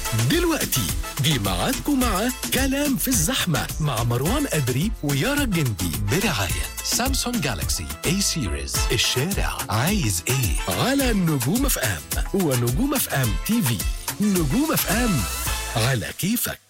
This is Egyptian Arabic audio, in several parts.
دلوقتي جه ميعادكم مع كلام في الزحمة مع مروان أدري ويارا الجندي برعاية سامسونج جالاكسي اي سيريز الشارع عايز ايه على نجوم اف ام ونجوم اف ام تي في نجوم اف ام على كيفك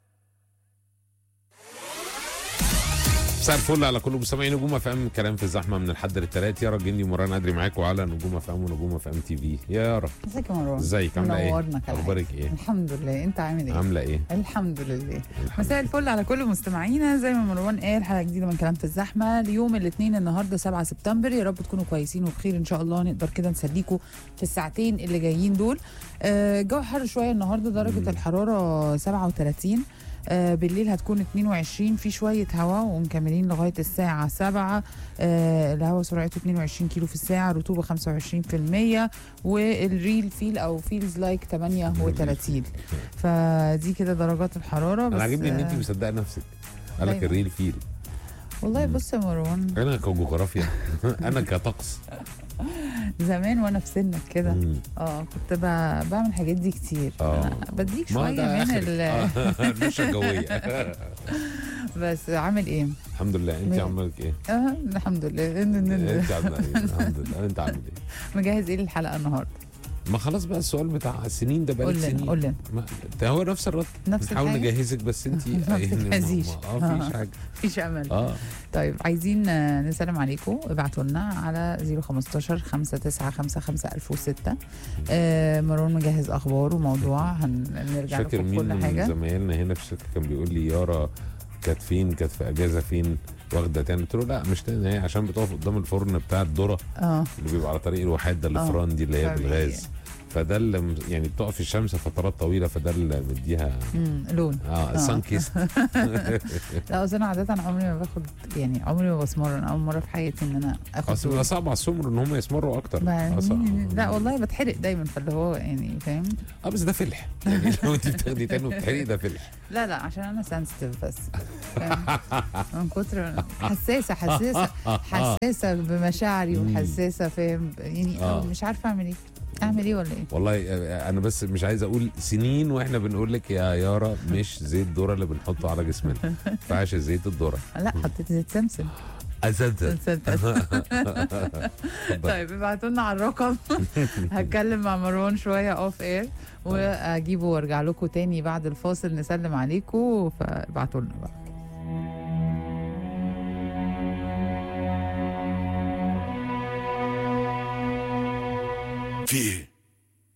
مساء الفل على كل مستمعين نجوم اف ام كلام في الزحمه من الحد للتلات يارا الجندي ومران ادري معاكم على نجوم اف ام ونجوم اف ام تي في يا يارا ازيك يا مروان ازيك عامله ايه منورنا كالعادة. اخبارك ايه الحمد لله انت عامل ايه عامله ايه الحمد لله الحمد مساء الفل على كل مستمعينا زي ما مروان قال حلقه جديده من كلام في الزحمه اليوم الاثنين النهارده 7 سبتمبر يا رب تكونوا كويسين وبخير ان شاء الله نقدر كده نسليكوا في الساعتين اللي جايين دول آه، الجو حر شويه النهارده درجه الحراره 37 آه، بالليل هتكون 22 في شويه هواء ومكملين لغايه الساعه 7 آه، الهواء سرعته 22 كيلو في الساعه رطوبه 25% والريل فيل او فيلز لايك 38 فدي كده درجات الحراره بس انا عاجبني ان انت آه، مصدقه نفسك قالك دايما. الريل فيل والله بص يا مروان انا كجغرافيا انا كطقس زمان وانا في سنك كده مم. اه كنت ب- بعمل الحاجات دي كتير آه. أنا بديك ما شويه ده من آخرك. ال... آه، النشا الجويه بس عامل ايه؟ الحمد لله انت مين؟ عامله ايه اه الحمد لله إن- إن- إن- انت عامله ايه الحمد لله انت عامل ايه مجهز ايه للحلقه النهارده؟ ما خلاص بقى السؤال بتاع السنين ده بقالك قول لنا سنين قول لنا ما ده هو نفس الرد نفس نحاول الحاجة؟ نجهزك بس انت ما بتجهزيش. اه مفيش حاجه مفيش امل اه طيب عايزين آه، نسلم عليكم ابعتوا لنا على 015 5955 1006 آه مروان مجهز اخبار وموضوع هنرجع فاكر لكم مين كل من حاجه زمايلنا هنا في الشركه كان بيقول لي يارا كانت فين كانت في اجازه فين واخده تاني قلت له لا مش تاني هي عشان بتقف قدام الفرن بتاع الذره اه اللي بيبقى على طريق الواحات ده آه، الفران دي اللي هي فبي- بالغاز فده اللي م- يعني بتقف في الشمس فترات طويله فده اللي مديها مم، لون اه سان كيست لا اصل انا عاده عمري ما باخد يعني عمري ما بسمر انا اول مره في حياتي ان انا اخد اصل لون. بيبقى صعب على السمر ان هم يسمروا اكتر ما- آه، صح. لا والله بتحرق دايما فاللي هو يعني فاهم اه بس ده فلح يعني لو انت بتاخدي تاني وبتحرقي ده فلح لا لا عشان انا سنسيتيف بس فاهم؟ من كتر حساسه حساسه حساسه بمشاعري مم. وحساسه فاهم يعني آه. مش عارفه اعمل ايه اعمل ايه ولا ايه والله آه، انا بس مش عايز اقول سنين واحنا بنقول لك يا يارا مش زيت ذره اللي بنحطه على جسمنا ما ينفعش زيت الذره لا حطيت زيت سمسم اسد طيب ابعتوا لنا على الرقم هتكلم مع مروان شويه اوف اير واجيبه وارجع لكم تاني بعد الفاصل نسلم عليكم فابعتوا لنا بقى في ايه